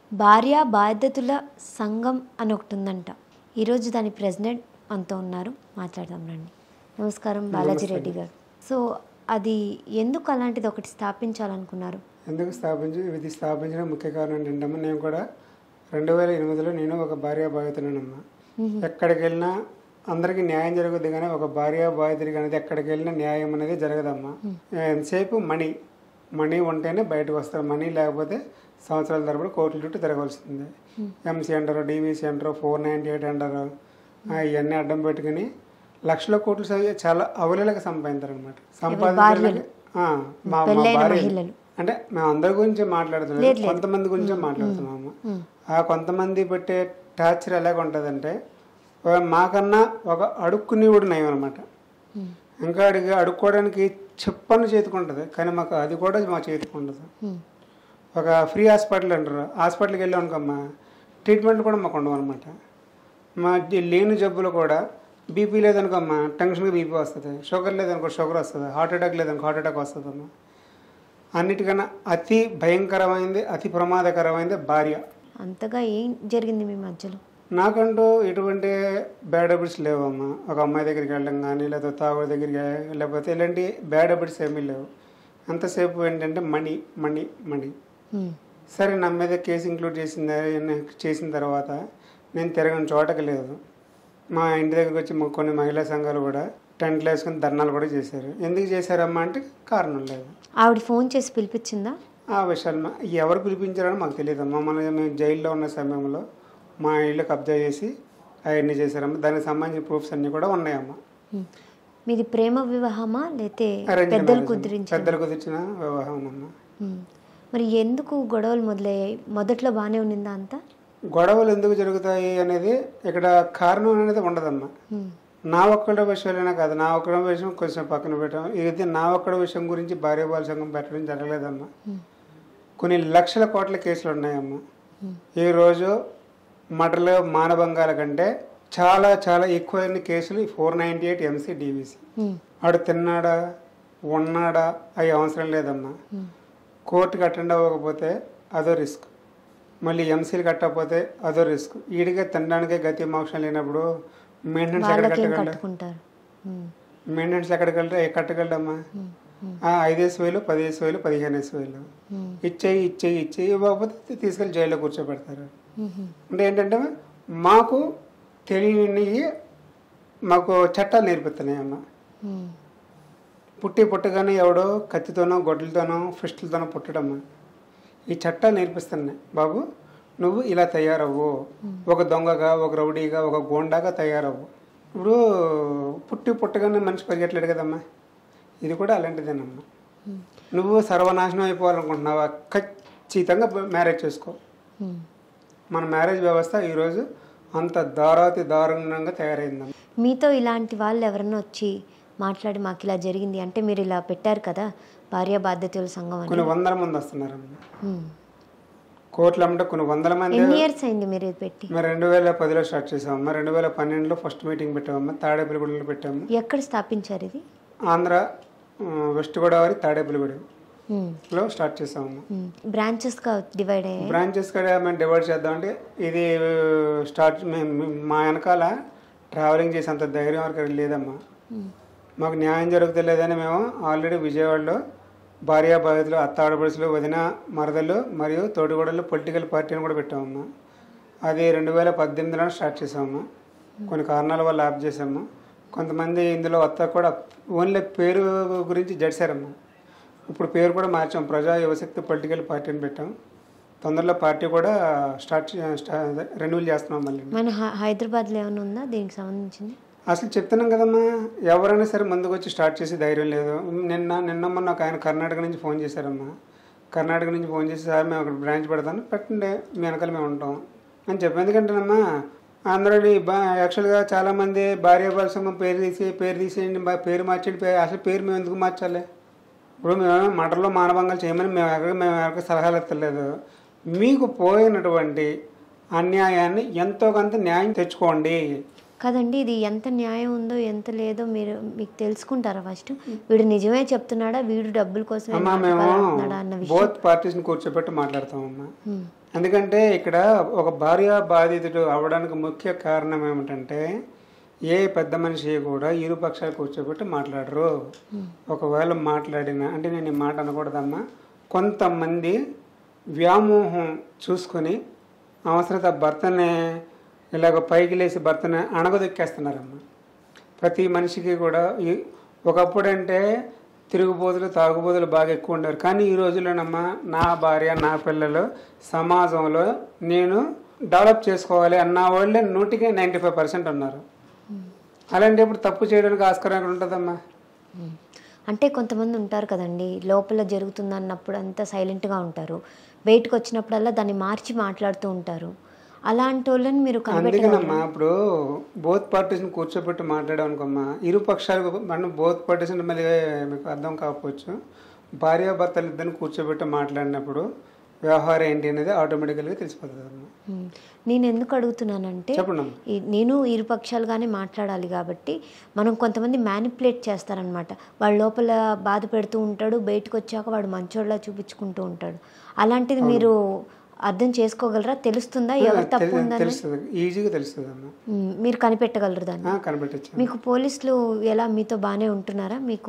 భార్య బాధ్యతల సంఘం అని ఒకటి ఉందంట ఈరోజు దాని ప్రెసిడెంట్ మనతో ఉన్నారు మాట్లాడదాం రండి నమస్కారం బాలాజీ రెడ్డి గారు సో అది ఎందుకు అలాంటిది ఒకటి స్థాపించాలనుకున్నారు ఎందుకు స్థాపించి ఇది స్థాపించడం ముఖ్య కారణం ఏంటమ్మా నేను కూడా రెండు వేల ఎనిమిదిలో నేను ఒక భార్య బాధితులనమ్మా ఎక్కడికి వెళ్ళినా అందరికీ న్యాయం జరుగుద్ది కానీ ఒక భార్య బాధితుడికి అనేది ఎక్కడికి వెళ్ళినా న్యాయం అనేది జరగదమ్మా ఎంతసేపు మనీ మనీ ఉంటేనే బయటకు వస్తారు మనీ లేకపోతే సంవత్సరాల తరబడి కోట్ల చుట్టూ తిరగాల్సిందే ఎంసీ అంటారు డీవీసీ అంటారు ఫోర్ నైంటీ ఎయిట్ అంటారు ఆ, ఇవన్నీ అడ్డం పెట్టుకుని లక్షల కోట్లు స- చాలా అవలీలగా సంపాదించారు అనమాట సంపాదించడానికి ఆ, మా మా పెళ్ళైన భార్య మహిళలు. అంటే మేము అందరి గురించి మాట్లాడుతున్నాం కొంతమంది గురించే మాట్లాడుతున్నాము ఆ కొంతమంది పెట్టే టార్చర్ ఎలాగ ఉంటుందంటే ఒక మాకన్నా ఒక అడుక్కునేవాడు నయం అనమాట ఇంకా అడిగి అడుక్కోవడానికి చెప్పని చేతికి ఉంటుంది కానీ మాకు అది కూడా మా చేతికి ఉండదు హ్మ్. ఒక ఫ్రీ హాస్పిటల్ అంటారు హాస్పిటల్కి వెళ్ళాం అనుకోమ్మా ట్రీట్మెంట్ కూడా మాకు ఉండవు అనమాట మా జ- లేని జబ్బులు కూడా బీపీ లేదనుకోమ్మా టెన్షన్గా బీపీ వస్తుంది షుగర్ లేదనుకో షుగర్ వస్తుంది హార్ట్ అటాక్ లేదనుకో హార్ట్ అటాక్ వస్తుందమ్మా అన్నిటికన్నా అతి భయంకరమైంది అతి ప్రమాదకరమైంది భార్య అంతగా ఏం జరిగింది మీ మధ్యలో నాకంటూ ఎటువంటి బ్యాడ్ హ్యాబిట్స్ లేవమ్మా ఒక అమ్మాయి దగ్గరికి వెళ్ళడం కానీ లేదా తాగుడు దగ్గరికి లేకపోతే ఇలాంటి బ్యాడ్ హ్యాబిట్స్ ఏమీ లేవు ఎంతసేపు ఏంటంటే మనీ మనీ మనీ హ్మ్. సరే నా మీద కేసు ఇంక్లూడ్ చేసిన చేసిన తర్వాత నేను తిరగని చోటకి లేదు మా ఇంటి దగ్గరికి వచ్చి మా కొన్ని మహిళా సంఘాలు కూడా టెంట్లు వేసుకుని ధర్నాలు కూడా చేశారు ఎందుకు చేశారమ్మా అంటే కారణం లేదు ఆవిడ ఫోన్ చేసి పిలిపించిందా ఆ విషయాలు మా- ఎవరు పిలిపించారని మాకు తెలియదమ్మా మన మేము జైల్లో ఉన్న సమయంలో మా ఇల్లు కబ్జా చేసి అవన్నీ చేశారమ్మా దానికి సంబంధించిన ప్రూఫ్స్ అన్నీ కూడా ఉన్నాయమ్మా హ్మ్. మీది ప్రేమ వివాహమా లేతే Arranged పెద్దలు marriage అమ్మా. కుదిరించారు పెద్దలు కుదిర్చిన వివాహం అమ్మా మరి ఎందుకు గొడవలు మొదలయ్యాయి మొదట్లో బాగానే ఉన్నిందా అంతా గొడవలు ఎందుకు జరుగుతాయి అనేది ఇక్కడ కారణం అనేది ఉండదమ్మా హ్మ్. నా ఒక్కడి విషయాలైనా కాదు నా ఒక్కడి విషయం కొంచెం పక్కన పెట్టాం ఇది నా ఒక్కడి విషయం గురించి భార్య బాల సంఘం పెట్టడం జరగలేదమ్మా కొన్ని లక్షల కోట్ల కేసులు ఉన్నాయమ్మా ఈరోజు మటర్లు మానభంగాల కంటే చాలా చాలా ఎక్కువైన కేసులు four ninety eight MC DVC hmm. ఆడు తిన్నాడా ఉన్నాడా అవి అవసరం లేదమ్మా కోర్టుకి అటెండ్ అవ్వకపోతే అదో రిస్క్ మళ్ళీ ఎంసీలు కట్టకపోతే అదో రిస్క్ ఈడిగా తినడానికే గతి మోక్షం లేనప్పుడు మెయింటెనెన్స్ ఎక్కడ వాళ్ళకేం కట్టగలరా కట్టుకుంటారు హ్మ్. మెయింటెనెన్స్ ఎక్కడికి వెళ్తా కట్టగలడమ్మా ఆ, ఐదేసి వేలు పదిహేసి వేలు పదిహేను వేసి వేలు హ్మ్. ఇచ్చేయి ఇచ్చేయి ఇచ్చేయి ఇవ్వకపోతే తీసుకెళ్ళి జైల్లో కూర్చోబెడతారు హ్మ్. అంటే ఏంటంటే మాకు తెలియని మాకు చట్టాలు నేర్పిస్తున్నాయమ్మా హ్మ్. పుట్టి పుట్టగానే ఎవడో కత్తితోనో గొడ్డలతోనో ఫిస్టులతోనో పుట్టడమ్మా ఈ చట్టాలు నేర్పిస్తున్నాయి బాబు నువ్వు ఇలా తయారవ్వు ఒక దొంగగా ఒక రౌడీగా ఒక గోండాగా తయారవ్వు ఇప్పుడు పుట్టి పుట్టగానే మనిషి పరిగెట్టలేడు కదమ్మా ఇది కూడా అలాంటిదేనమ్మా నువ్వు సర్వనాశనం అయిపోవాలనుకుంటున్నావా ఖచ్చితంగా మ్యారేజ్ చేసుకో హ్మ్. మన మ్యారేజ్ వ్యవస్థ ఈరోజు అంత దారాతి దారుణంగా తయారైందమ్మా మీతో ఇలాంటి వాళ్ళు ఎవరైనా వచ్చి మాట్లాడి మాకు ఇలా జరిగింది అంటే మీరు ఇలా పెట్టారు కదా భార్య బాధ్యతల సంఘం అని కొన్ని వందల మంది వస్తున్నారమ్మా హ్మ్. కోట్ల అమ్మట కొన్ని వందల మంది ఎన్ని ఇయర్స్ అయింది మీరు ఇది పెట్టి మరి రెండు వేల పదిలో స్టార్ట్ చేసామమ్మా రెండు వేల పన్నెండులో ఫస్ట్ మీటింగ్ పెట్టామమ్మా తాడేపల్లిగూడలో పెట్టాము ఎక్కడ స్థాపించారు ఇది ఆంధ్ర ఆ, వెస్ట్ గోదావరి తాడేపల్లిగూడెం హ్మ్. లో స్టార్ట్ చేసామమ్మా హ్మ్. బ్రాంచెస్గా డివైడ్ అయ్యాయి బ్రాంచెస్ కూడా మేము డివైడ్ చేద్దామంటే ఇది స్టార్ట్ మేము మేము- మా వెనకాల ట్రావెలింగ్ చేసేంత ధైర్యం వరకు లేదమ్మా హ్మ్. మాకు న్యాయం జరుగుతలేదని మేము ఆల్రెడీ విజయవాడలో భార్యా బాధితులు అత్త ఆడపడుచులు వదిన మరదలు మరియు తోటిగూడలు పొలిటికల్ పార్టీని కూడా పెట్టామమ్మా అది రెండు వేల పద్దెనిమిదిలో స్టార్ట్ చేసామమ్మా కొన్ని కారణాల వల్ల ఆప్ చేసాము కొంతమంది ఇందులో అత్త కూడా ఓన్లీ పేరు గురించి జడిసారమ్మా ఇప్పుడు పేరు కూడా మార్చాం ప్రజా యువశక్తి పొలిటికల్ పార్టీని పెట్టాం తొందరలో పార్టీ కూడా స్టార్ట్ రెన్యూల్ చేస్తున్నాం మళ్ళీ మన హై- హైదరాబాద్లో ఏమైనా ఉందా దీనికి సంబంధించింది అసలు చెప్తున్నాం కదమ్మా ఎవరైనా సరే ముందుకు వచ్చి స్టార్ట్ చేసి ధైర్యం లేదు నిన్న నిన్న మొన్న ఒక ఆయన కర్ణాటక నుంచి ఫోన్ చేశారమ్మా కర్ణాటక నుంచి ఫోన్ చేసి సార్ మేము అక్కడ బ్రాంచ్ పెడతాను పెట్టండి మీ వెనకాల మేము ఉంటాం అని చెప్పి ఎందుకంటేనమ్మా అందరూ బా యాక్చువల్గా చాలామంది భార్య సంఘం పేరు తీసి పేరు తీసేయండి బా- పేరు మార్చండి పేరు అసలు పేరు మేము ఎందుకు మార్చాలి ఇప్పుడు మేము మటర్లో మానభంగాలు చేయమని మేము ఎక్కడ మేము ఎవరికి సలహాలు ఎత్తలేదు మీకు పోయినటువంటి అన్యాయాన్ని ఎంతో కొంత న్యాయం తెచ్చుకోండి కదండి ఇది ఎంత న్యాయం ఉందో ఎంత లేదో మీరు మీకు తెలుసుకుంటారా ఫస్ట్ వీడు నిజమే చెప్తున్నాడా వీడు డబ్బుల కోసమే అమ్మా నాటకాలు మేము ఆడుతున్నాడా అన్న విషయం బోత్ పార్టీస్ని కూర్చోబెట్టి మాట్లాడతామమ్మా హ్మ్. ఎందుకంటే ఇక్కడ ఒక భార్య బాధితుడు అవ్వడానికి ముఖ్య కారణం ఏమిటంటే ఏ పెద్ద మనిషి కూడా ఇరు పక్షాలు కూర్చోబెట్టి మాట్లాడరు ఒకవేళ మాట్లాడినా అంటే నేను ఈ మాట అనకూడదమ్మా కొంతమంది వ్యామోహం చూసుకొని అవసరత భర్తనే ఇలాగ పైకి లేచి భర్తని అణగదొక్కేస్తున్నారమ్మా ప్రతి మనిషికి కూడా ఈ- ఒకప్పుడంటే తిరుగుబోతులు తాగుబోతులు బాగా ఎక్కువ ఉండేవారు కానీ ఈ రోజుల్లోనమ్మా నా భార్య నా పిల్లలు సమాజంలో నేను డెవలప్ చేసుకోవాలి అన్న వాళ్ళే నూటికి నైంటీ ఫైవ్ పర్సెంట్ ఉన్నారు అలాంటప్పుడు తప్పు చేయడానికి ఆస్కారం ఎక్కడ ఉంటుందమ్మా ఉమ్. అంటే కొంతమంది ఉంటారు కదండి లోపల జరుగుతుంది అన్నప్పుడు అంతా సైలెంట్గా ఉంటారు బయటకు వచ్చినప్పుడల్లా దాన్ని మార్చి మాట్లాడుతూ ఉంటారు అలాంటి వాళ్ళని మీరు కనిపెట్టగలరా అందుకనమ్మా ఇప్పుడు బోత్ పార్టీస్ని కూర్చోబెట్టి మాట్లాడాం అనుకోమ్మా ఇరు పక్షాలు మనం బోత్ పార్టీస్ అంటే మళ్ళీ మీకు అర్థం కాకపోవచ్చు భార్యాభర్తలు ఇద్దరిని కూర్చోబెట్టి మాట్లాడినప్పుడు వ్యవహారం ఏంటి అనేది ఆటోమేటికల్గా తెలిసిపోతుంది అమ్మా ఉమ్. నేను ఎందుకు అడుగుతున్నానంటే చెప్పండి అమ్మా ఈ- నేను ఇరుపక్షాలుగానే మాట్లాడాలి కాబట్టి మనం కొంతమంది మ్యానిపులేట్ చేస్తారనమాట వాడు లోపల బాధ పెడుతూ ఉంటాడు బయటకు వచ్చాక వాడు మంచోళ్ళ చూపించుకుంటూ ఉంటాడు అలాంటిది మీరు అర్థం చేసుకోగలరా తెలుస్తుందా ఎవరు తప్పు తెలి- ఉందని తెలుస్తుంది ఈజీగా తెలుస్తుంది అమ్మా ఉమ్, మీరు కనిపెట్టగలరు దాన్ని ఆ, కనిపెట్టచ్చు మీకు పోలీసులు ఎలా మీతో బాగానే ఉంటున్నారా మీకు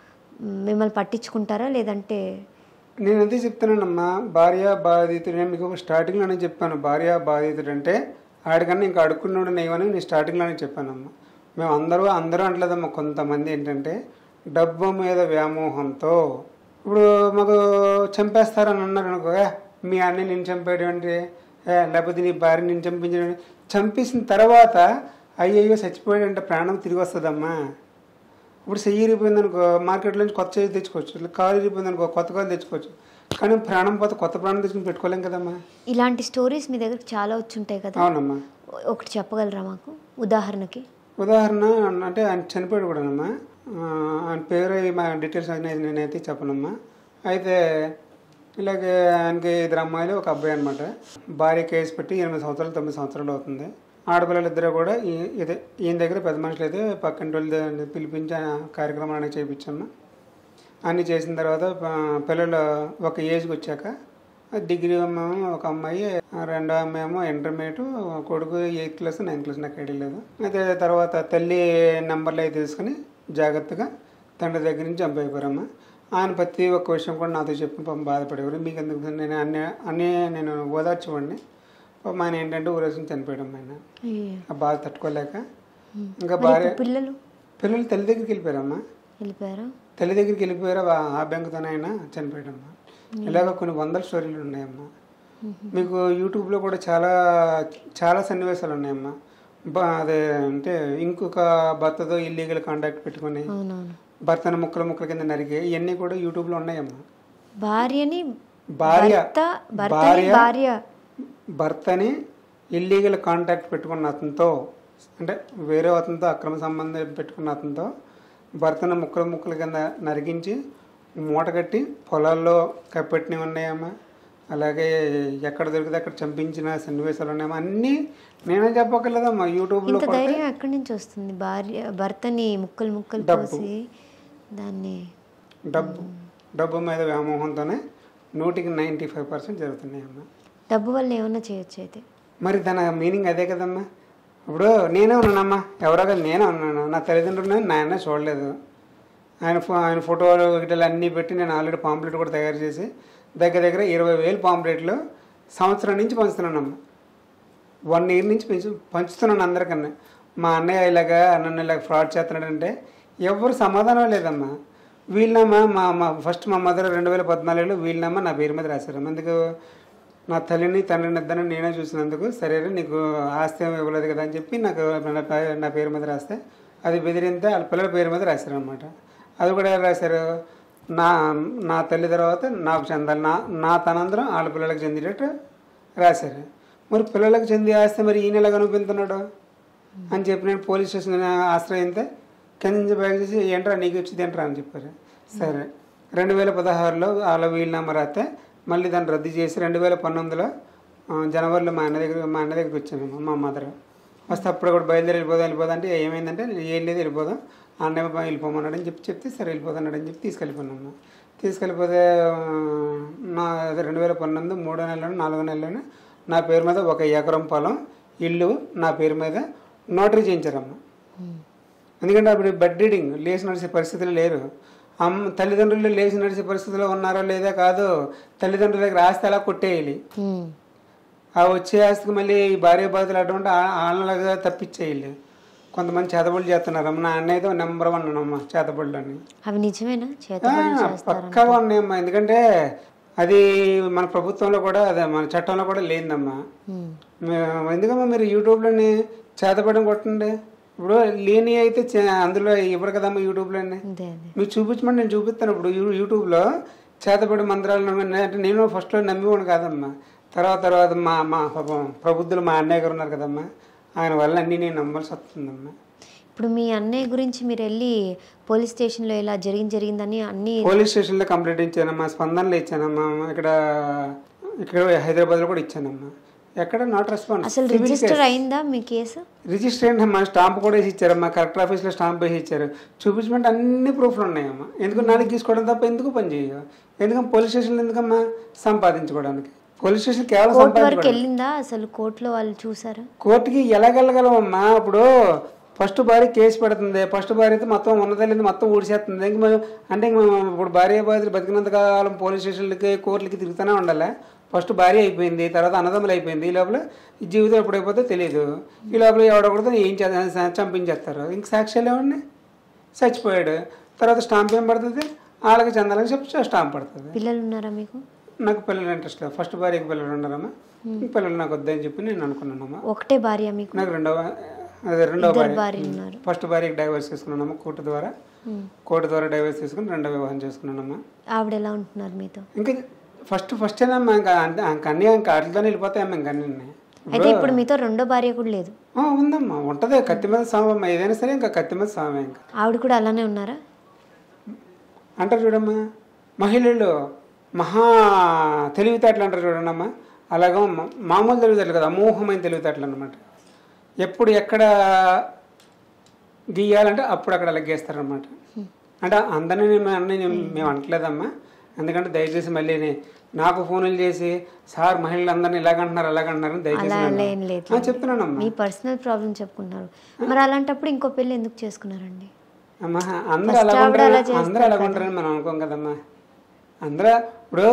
మ్, మిమ్మల్ని పట్టించుకుంటారా లేదంటే నేను అదే చెప్తున్నానమ్మా భార్య బాధితుడు నేను మీకు స్టార్టింగ్లోనే చెప్పాను భార్య బాధితుడు అంటే ఆడికన్నా ఇంకా అడుక్కున్నాడు నేవని నేను స్టార్టింగ్లోనే చెప్పానమ్మా మేము అందరూ అందరూ అంటలేదమ్మా కొంతమంది ఏంటంటే డబ్బు మీద వ్యామోహంతో ఇప్పుడు మాకు చంపేస్తారని అన్నారు అనుకో "ఏ, మీ అన్న నేను చంపేయడం అంటే "ఏ, లేకపోతే నీ భార్య నేను చంపించడం చంపేసిన తర్వాత అయ్యయ్యో చచ్చిపోయాడంటే ప్రాణం తిరిగి వస్తుందమ్మా ఇప్పుడు చెయ్యి ఇరిగిపోయింది అనుకో మార్కెట్లో నుంచి కొత్త చెయ్యి తెచ్చుకోవచ్చు ఇట్లా కాలు ఇరిగిపోయింది అనుకో కొత్త కాలు తెచ్చుకోవచ్చు కానీ ప్రాణం పోతే కొత్త ప్రాణం తెచ్చుకుని పెట్టుకోలేం కదమ్మా ఇలాంటి స్టోరీస్ మీ దగ్గర చాలా వచ్చి ఉంటాయి కదా అవునమ్మా ఒకటి చెప్పగలరా మాకు ఉదాహరణకి ఉదాహరణ అంటే ఆయన చనిపోయాడు కూడానమ్మా ఆ, ఆయన పేరు మా డీటెయిల్స్ అనేది నేనైతే చెప్పనమ్మా అయితే ఇలాగే ఆయనకి ఇద్దరు అమ్మాయిలు ఒక అబ్బాయి అనమాట భార్య కేసు పెట్టి ఎనిమిది సంవత్సరాలు తొమ్మిది సంవత్సరాలు అవుతుంది ఆడపిల్లలు ఇద్దరు కూడా ఈ- ఇదే ఈయన దగ్గర పెద్ద మనుషులు అయితే పక్కింటి వాళ్ళు ద- పిలిపించి ఆ కార్యక్రమాలు అనేది చేయించమ్మా అన్నీ చేసిన తర్వాత ప- పిల్లలు ఒక ఏజ్కి వచ్చాక డిగ్రీ ఏమో ఒక అమ్మాయి రెండో అమ్మాయి ఏమో ఇంటర్మీడియట్ కొడుకు ఎయిత్ క్లాస్ నైన్త్ క్లాస్ నాకు ఐడియా లేదు అయితే తర్వాత తల్లి నెంబర్లు అయితే తీసుకుని జాగ్రత్తగా తండ్రి దగ్గర నుంచి జంప్ అయిపోయారమ్మా ఆయన ప్రతి ఒక్క విషయం కూడా నాతో చెప్పి పాపం బాధపడేవారు మీకు ఎందుకు నేను అన్ని అన్నీ నేను ఓదార్చేవాడిని పాపం ఆయన ఏంటంటే ఊరేసుకుని చనిపోయాడు ఆయన అయ్యో. ఆ బాధ తట్టుకోలేక ఇంకా మరి భార్య ఇప్పుడు పిల్లలు పిల్లలు తల్లి దగ్గరికి వెళ్ళిపోయారమ్మా వెళ్ళిపోయారా తల్లి దగ్గరికి వెళ్ళిపోయారా వా- ఆ బెంకతోనే ఆయన చనిపోయాడమ్మా ఇలాగ కొన్ని వందల స్టోరీలు ఉన్నాయమ్మా మీకు యూట్యూబ్లో కూడా చాలా చాలా సన్నివేశాలు ఉన్నాయమ్మా బా- అదే అంటే ఇంకొక భర్తతో ఇల్లీగల్ కాంటాక్ట్ పెట్టుకొని అవునవును భర్తను ముక్కల ముక్కల కింద నరిగే ఇవన్నీ కూడా యూట్యూబ్లో ఉన్నాయమ్మా భార్యని భార్య భర్త భర్తని భార్య భార్య భర్తని ఇల్లీగల్ కాంటాక్ట్ పెట్టుకున్న అతనితో అంటే వేరే అతనితో అక్రమ సంబంధం పెట్టుకున్న అతనితో భర్తను ముక్కలు ముక్కల కింద నరికించి మూట కట్టి పొలాల్లో కప్పెట్టినవి ఉన్నాయమ్మా అలాగే ఎక్కడ దొరికితే అక్కడ చంపించిన సన్నివేశాలు ఉన్నాయమ్మా అన్నీ నేనే చెప్పక్కర్లేదమ్మా యూట్యూబ్లో ఇంత కొడితే ధైర్యం ఎక్కడి నుంచి వస్తుంది భార్య భర్తని ముక్కలు ముక్కలు డబ్బు. కోసి దాన్ని డబ్బు డబ్బు మీద వ్యామోహంతోనే నూటికి నైంటీ ఫైవ్ పర్సెంట్ జరుగుతున్నాయమ్మా డబ్బు వల్ల ఏమన్నా చేయొచ్చు అయితే మరి దాని మీనింగ్ అదే కదమ్మా ఇప్పుడు నేనే ఉన్నానమ్మా ఎవరో కదా నేనే ఉన్నాను నా తల్లిదండ్రులు నాయన చూడలేదు ఆయన ఫో ఆయన ఫోటోలు గిటలు అన్నీ పెట్టి నేను ఆల్రెడీ పాంప్లెట్ కూడా తయారు చేసి దగ్గర దగ్గర ఇరవై వేలు పాంప్లెట్లు సంవత్సరం నుంచి పంచుతున్నానమ్మా వన్ ఇయర్ నుంచి పెంచు పంచుతున్నాను అందరికన్నా మా అన్నయ్య ఇలాగా నన్ను ఇలాగ ఫ్రాడ్ చేస్తున్నాడంటే ఎవరు సమాధానం లేదమ్మా వీళ్ళనమ్మా మా మా ఫస్ట్ మా మదర్ రెండు వేల పద్నాలుగులో వీళ్ళనమ్మా నా పేరు మీద రాశారు అందుకు నా తల్లిని తండ్రిని ఇద్దరిని నేనే చూసినందుకు సరే నీకు ఆస్తి ఏమీ ఇవ్వలేదు కదా అని చెప్పి నాకు నా పే- నా పేరు మీద రాస్తే అది బెదిరితే వాళ్ళ పిల్లల పేరు మీద రాశారనమాట అది కూడా ఎలా రాశారు నా నా తల్లి తర్వాత నాకు చెందాలి నా నా తనందరం వాళ్ళ పిల్లలకు చెందేటట్టు రాశారు మరి పిల్లలకు చెంది ఆస్తి మరి ఈయన ఎలాగ అనుకుంటున్నాడు అని చెప్పి నేను పోలీస్ స్టేషన్ ఆశ్రయితే కింద నుంచి బ్యాగ్ చేసి ఏంట్రా నీకు వచ్చింది ఏంట్రా అని చెప్పారు సరే రెండు వేల పదహారులో వాళ్ళ వీల్ నెంబర్ అయితే మళ్ళీ దాన్ని రద్దు చేసి రెండు వేల పంతొమ్మిదిలో ఆ, జనవరిలో మా అన్న దగ్గర మా అన్న దగ్గరికి వచ్చాను మా మదర్ వస్తే అప్పుడు కూడా బయలుదేరి వెళ్ళిపోదాం వెళ్ళిపోదాం అంటే ఏమైందంటే ఏం లేదు వెళ్ళిపోదాం అన్నయ్య వెళ్ళిపోమన్నాడు అని చెప్పి చెప్తే సరే వెళ్ళిపోతున్నాడు అని చెప్పి తీసుకెళ్ళిపోయినాము తీసుకెళ్ళిపోతే ఆ, నా అదే రెండు వేల పంతొమ్మిది మూడో నెలలో నాలుగో నెలలోనే నా పేరు మీద ఒక ఎకరం పొలం ఇల్లు నా పేరు మీద నోటరీ చేయించారమ్మ ఎందుకంటే అప్పుడు బెడ్ రీడింగ్ లేచి నడిచే పరిస్థితులు లేరు అమ్మ తల్లిదండ్రులు లేచి నడిచే పరిస్థితిలో ఉన్నారో లేదా కాదు తల్లిదండ్రుల దగ్గర ఆస్తి అలా కొట్టేయాలి ఉమ్. ఆ వచ్చే ఆస్తికి మళ్ళీ ఈ భార్య బాధితులు అటువంటి వాళ్ళలాగా తప్పించేయాలి కొంతమంది చేతబడులు చేస్తున్నారు అమ్మ నా అన్నయ్యతో నెంబర్ వన్ అమ్మ చేతబడులు అని అవి నిజమేనా చేత ఆ, పక్కాగా ఉన్నాయమ్మా ఎందుకంటే అది మన ప్రభుత్వంలో కూడా అదే మన చట్టంలో కూడా లేదమ్మా మే- ఎందుకమ్మా మీరు యూట్యూబ్లోని చేతపడడం కొట్టండి ఇప్పుడు లేని అయితే చే- అందులో ఇవ్వరు కదమ్మా యూట్యూబ్లోని అదే అదే మీకు చూపించమని నేను చూపిస్తాను ఇప్పుడు యూ యూట్యూబ్లో చేతపడి మంత్రాలు నమ్మి- అంటే నేను ఫస్ట్లో నమ్మేవాడు కాదమ్మా తర్వాత తర్వాత మా మా పాపం ప్రబుద్ధులు మా అన్నయ్య గారు ఉన్నారు కదమ్మా ఆయన వల్ల అన్నీ నేను నమ్మాల్సి వస్తుందమ్మా ఇప్పుడు మీ అన్నయ్య గురించి మీరు వెళ్ళి పోలీస్ స్టేషన్లో ఇలా జరిగింది జరిగిందని అన్ని పోలీస్ స్టేషన్లో కంప్లైంట్ ఇచ్చానమ్మా స్పందనలో ఇచ్చానమ్మా ఇక్కడ ఇక్కడ హైదరాబాద్లో కూడా ఇచ్చానమ్మా ఎక్కడ నాట్ రెస్పాన్స్ అసలు రిజిస్టర్ అయిందా మీ కేసు రిజిస్టర్ ఏంటి అమ్మా స్టాంప్ కూడా వేసి ఇచ్చారమ్మా కలెక్టర్ ఆఫీస్లో స్టాంప్ వేసి ఇచ్చారు చూపించమంటే అన్ని ప్రూఫ్లు ఉన్నాయమ్మా ఎందుకు నాలుగు తీసుకోవడం తప్ప ఎందుకు పని చేయవు ఎందుకమ్మా పోలీస్ స్టేషన్లో ఎందుకమ్మా సంపాదించుకోవడానికి పోలీస్ స్టేషన్ కేవలం కోర్టు వరకు సంపాదించుకోవడానికి వెళ్ళిందా అసలు కోర్టులో వాళ్ళు చూసారా కోర్టుకి ఎలాగెళ్ళగలమమ్మా ఇప్పుడు ఫస్ట్ భార్య కేసు పెడుతుంది ఫస్ట్ భార్య అయితే మొత్తం ఉన్నదల్లింది మొత్తం ఊడిసేస్తుంది ఇంక మేము అంటే ఇంక మేము ఇప్పుడు భార్య బాధితులు బతికినంత కాలం పోలీస్ స్టేషన్లకి కోర్టులకి తిరుగుతూనే ఉండాలి ఫస్ట్ భార్య అయిపోయింది తర్వాత అన్నదమ్ములు అయిపోయింది ఈ లోపల ఈ జీవితం ఎప్పుడైపోతే తెలియదు ఈ లోపల ఎవడొకడితో ఏం చేస్తా చంపించేస్తారు ఇంక సాక్ష్యాలు ఏమండి చచ్చిపోయాడు తర్వాత స్టాంప్ ఏం పడుతుంది వాళ్ళకి చెందాలని చెప్పి స్టాంప్ పడుతుంది పిల్లలు ఉన్నారా మీకు నాకు పిల్లలు ఇంట్రెస్ట్ లేదు ఫస్ట్ భార్యకి పిల్లలు ఉన్నారమ్మా ఇంక పిల్లలు నాకు వద్దని చెప్పి నేను అనుకున్నానమ్మా ఒకటే భార్య మీకు నాకు రెండవ అదే రెండవ ఇద్దరు భార్య భార్యలు ఉన్నారు ఫస్ట్ భార్యకి డైవర్స్ తీసుకున్నానమ్మా కోర్టు ద్వారా కోర్టు ద్వారా డైవర్స్ తీసుకుని రెండో వివాహం చేసుకున్నానమ్మా ఆవిడ ఎలా ఉంటున్నారు మీతో ఇంకా ఫస్ట్ ఫస్ట్ ఏనమ్మా ఇంకా అంతే ఇంకా అన్నీ ఇంకా వాటితోనే వెళ్ళిపోతాయమ్మా ఇంకా అన్నీ అయితే ఇప్పుడు మీతో రెండో భార్య కూడా లేదు ఆ, ఉందమ్మా ఉంటది కత్తి మీద సామమ్మ ఏదైనా సరే ఇంకా కత్తి మీద సామే ఇంకా ఆవిడ కూడా అలానే ఉన్నారా అంటారు చూడమ్మా మహిళలు మహా తెలివితేటలు అంటారు చూడండమ్మా అలాగా మా- మామూలు తెలివితేటలు కదా అమోఘమైన తెలివితేటలు అనమాట ఎప్పుడు ఎక్కడ గీయాలంటే అప్పుడు అక్కడ అలా గీస్తారనమాట అంటే అందరినీ మేము అన్నీ మేము అనట్లేదమ్మా ఎందుకంటే దయచేసి మళ్ళీ నే- నాకు ఫోన్లు చేసి సార్ మహిళలందరినీ ఇలాగంటున్నారు అలాగంటున్నారు అని దయచేసి అలా నన్ను- ఏం లేదు ఆ, చెప్తున్నానమ్మా మీ పర్సనల్ ప్రాబ్లం చెప్పుకుంటున్నారు మరి అలాంటప్పుడు ఇంకో పెళ్లి ఎందుకు చేసుకున్నారండి అమ్మా అందరూ అలా ఉంటారు అందరూ అలా ఉంటారని మనం అనుకోం కదమ్మా అందరూ ఇప్పుడు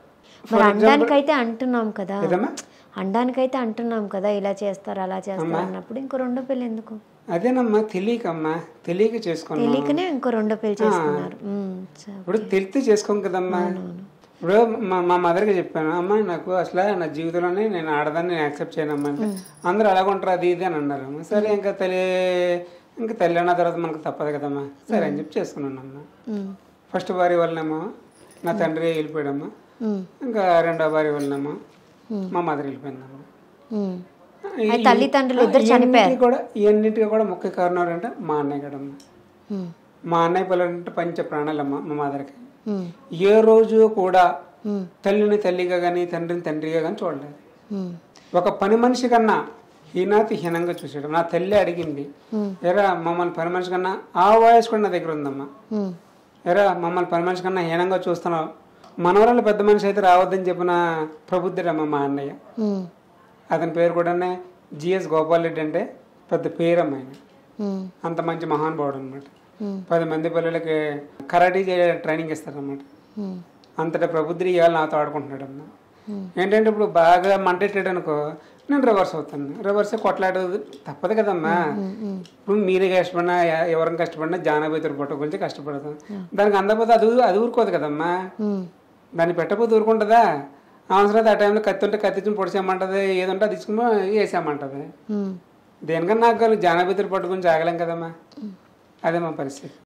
మరి అనడానికైతే అంటున్నాం కదా ఏదమ్మా అనడానికైతే అంటున్నాం కదా ఇలా చేస్తారు అలా చేస్తారు అన్నప్పుడు ఇంకో రెండో పెళ్లి ఎందుకు అదేనమ్మా తెలియకమ్మా తెలియక చేసుకున్నాం తెలియకనే ఇంకో రెండో పెళ్లి చేసుకున్నారు ఉమ్, సరే. ఇప్పుడు తెలిస్తే చేసుకోం కదమ్మా ఇప్పుడు మా మా మదర్కి చెప్పాను అమ్మ నాకు అసలు నా జీవితంలోనే నేను ఆడదాన్ని నేను యాక్సెప్ట్ చేయనమ్మా అంటే అందరూ అలాగ ఉంటారు అది ఇది అని అన్నారు సరే ఇంకా తల్లి ఇంకా తల్లి అన్న తర్వాత మనకు తప్పదు కదమ్మా సరే అని చెప్పి చేసుకున్నానమ్మా ఉమ్, ఫస్ట్ భార్య వల్లనేమో నా తండ్రి వెళ్ళిపోయాడమ్మా ఉమ్, ఇంకా రెండో భార్య వల్లనేమో మా మదర్ వెళ్ళిపోయిందమ్మా ఉమ్. ఈ- అయితే తల్లిదండ్రులు ఇద్దరు ఇవన్నిటికీ కూడా ఇవన్నిటికీ కూడా ముఖ్య కారణం ఏంటంటే మా అన్నయ్య కదమ్మా ఉమ్, మా అన్నయ్య పిల్లలంటే పంచ ప్రాణాలమ్మ మా మదర్కి ఉమ్, ఏ రోజు కూడా ఉమ్, తల్లిని తల్లిగా కానీ తండ్రిని తండ్రిగా కానీ చూడలేదు ఉమ్, ఒక పని మనిషి కన్నా హీనాతి హీనంగా చూసాడు నా తల్లి అడిగింది Hmm. ఎరా మమ్మల్ని పని మనిషి కన్నా ఆ వాయిస్ కూడా నా దగ్గర ఉందమ్మా ఉమ్, ఎరా మమ్మల్ని పని మనిషి కన్నా హీనంగా చూస్తున్నావు మనవరాలు పెద్ద మనిషి అయితే రావద్దని చెప్పిన ప్రబుద్ధుడమ్మ మా అన్నయ్య ఉమ్, అతని పేరు కూడానే జిఎస్ గోపాల్ రెడ్డి అంటే పెద్ద పేరు అమ్మాయి ఉమ్, అంత మంచి మహానుభావుడు అనమాట ఉమ్, పది మంది పిల్లలకి కరాటీ చే- ట్రైనింగ్ ఇస్తారన్నమాట ఉమ్, అంతటా ప్రబుద్ధి ఇవాళ నాతో ఆడుకుంటున్నాడు అన్న ఏంటంటే ఇప్పుడు బాగా మంటెట్టాడు అనుకో నేను రివర్స్ అవుతాను రివర్స్ కొట్లాడ తప్పదు కదమ్మా ఇప్పుడు మీరే కష్టపడినా ఎ- ఎవరిని కష్టపడినా జానబేతులు పుట్ట గురించి కష్టపడతాం దానికి అందకపోతే అది ఊ- అది ఊరుకోదు కదమ్మా ఉమ్, దాన్ని పెట్టకపోతే ఊరుకుంటుందా అవసరం ఆ టైంలో కత్తి ఉంటే కత్తిచ్చి పొడిచేయమంటది ఏదుంటే అది తీసుకుని వేసేయమంటది ఉమ్. దేనికన్నా నాకు జానబేతులు పట్టు గురించి ఆగలేం కదమ్మా అదే మా పరిస్థితి